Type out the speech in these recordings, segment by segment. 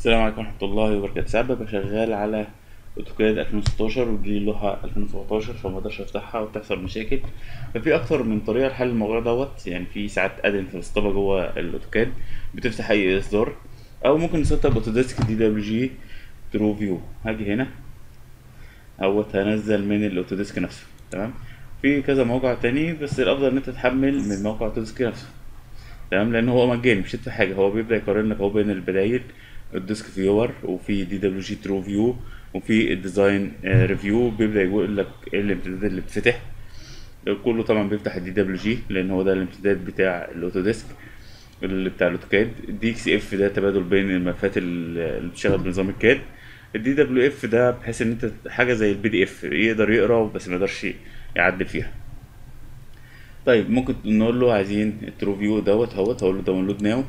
السلام عليكم ورحمة الله وبركاته ساعات ببقى شغال على اوتوكاد 2016 وتجيلي لوحة 2017 فمقدرش افتحها وبتحصل مشاكل ففي اكتر من طريقة لحل الموضوع دوت يعني في ساعات ادن في الاسطبة جوه الاوتوكاد بتفتح اي اصدار او ممكن نسطب اوتوديسك دي دبليو جي ترو فيو هاجي هنا اهوت هنزل من الاوتوديسك نفسه تمام في كذا موقع تاني بس الافضل ان انت تحمل من موقع اوتوديسك نفسه تمام لان هو مجاني مش هتدفع حاجه هو بيبدا يقارن لك اهو بين البدايل الديسك فيور وفي دي دبليو جي ترو فيو وفي الديزاين ريفيو بيبدا يقول لك ايه الامتداد اللي بتفتح كله طبعا بيفتح الدي دبليو جي لان هو ده الامتداد بتاع الاوتوديسك اللي بتاع الاوتوكاد دي اكس اف ده تبادل بين الملفات اللي بتشتغل بنظام الكاد الدي دبليو اف ده بحيث ان انت حاجه زي البي دي اف يقدر يقرا بس ما يقدرش يعدل فيها طيب ممكن نقول له عايزين الترو فيو دوت اهوت هقول له داونلود ناو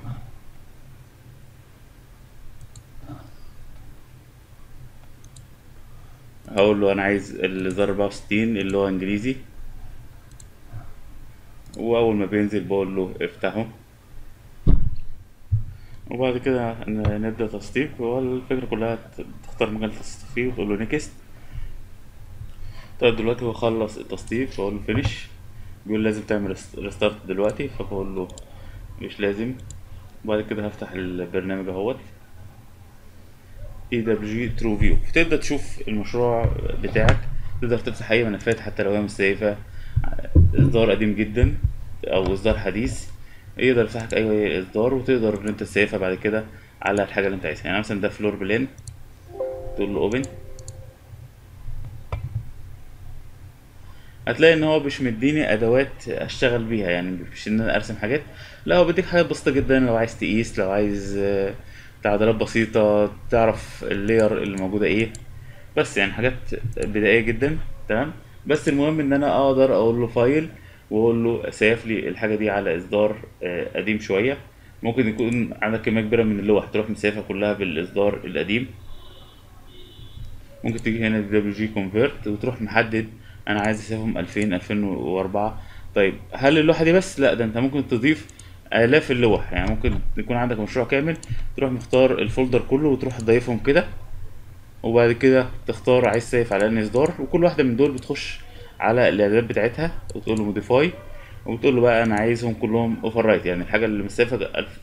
هقول له انا عايز الزر 64 اللي هو انجليزي واول ما بينزل بقول له افتحه وبعد كده نبدا تسطيب هو الفكره كلها تختار مكان التسطيب فيه وتقول له نيكست طيب دلوقتي هو خلص التسطيب فاقول له فينيش بيقول لازم تعمل ريستارت دلوقتي فبقول له مش لازم وبعد كده هفتح البرنامج اهوت اي دبليو جي ترو فيو تبدا تشوف المشروع بتاعك تقدر تفتح اي ملفات حتى لو هي مستهدفه اصدار قديم جدا او اصدار حديث يقدر يفتح لك اي اصدار وتقدر ان انت تسيفها بعد كده على الحاجه اللي انت عايزها يعني مثلا ده فلور بلان تقول له اوبن هتلاقي ان هو مش مديني ادوات اشتغل بيها يعني مش ان انا ارسم حاجات لا هو بيديك حاجات بسيطه جدا لو عايز تقيس لو عايز تعديلات بسيطه تعرف اللاير اللي موجوده ايه بس يعني حاجات بدائيه جدا تمام بس المهم ان انا اقدر اقول له فايل واقول له سيف لي الحاجه دي على اصدار قديم شويه ممكن يكون عندك كميه كبيره من اللوح تروح مسافه كلها بالاصدار القديم ممكن تيجي هنا دبليو جي كونفرت وتروح محدد انا عايز اسيبهم 2000 2004 طيب هل اللوحه دي بس لا ده انت ممكن تضيف الاف اللوح يعني ممكن يكون عندك مشروع كامل تروح مختار الفولدر كله وتروح تضيفهم كده وبعد كده تختار عايز سيف على انهي اصدار وكل واحده من دول بتخش على الاعدادات بتاعتها وتقول له موديفاي وتقول له بقى انا عايزهم كلهم اوفر رايت يعني الحاجه اللي مسافه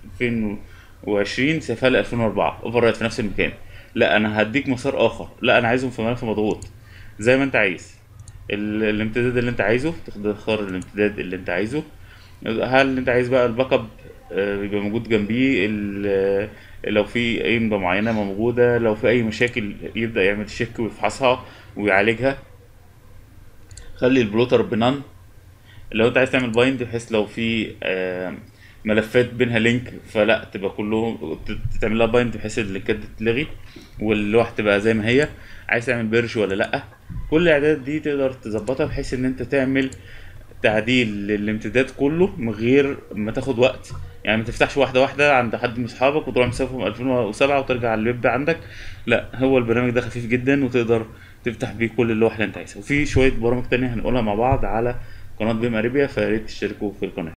2020 سيفها لي 2004 اوفر رايت في نفس المكان لا انا هديك مسار اخر لا انا عايزهم في ملف مضغوط زي ما انت عايز الامتداد اللي انت عايزه تختار الامتداد اللي انت عايزه هل انت عايز بقى الباك اب يبقى موجود جنبيه لو في اي امضه معينه موجوده لو في اي مشاكل يبدا يعمل تشيك ويفحصها ويعالجها خلي البلوتر بنان لو انت عايز تعمل بايند بحيث لو في ملفات بينها لينك فلا تبقى كلهم تعمل لها بايند بحيث اللينكات تتلغي واللوحه تبقى زي ما هي عايز تعمل بيرش ولا لا كل الاعدادات دي تقدر تظبطها بحيث ان انت تعمل تعديل للامتداد كله من غير ما تاخد وقت يعني ما تفتحش واحده واحده عند حد من اصحابك وتروح مسافهم 2007 وترجع على الويب عندك لا هو البرنامج ده خفيف جدا وتقدر تفتح بيه كل اللوح اللي انت عايزها وفي شويه برامج تانية هنقولها مع بعض على قناه بيم اريبيا فيا ريت تشتركوا في القناه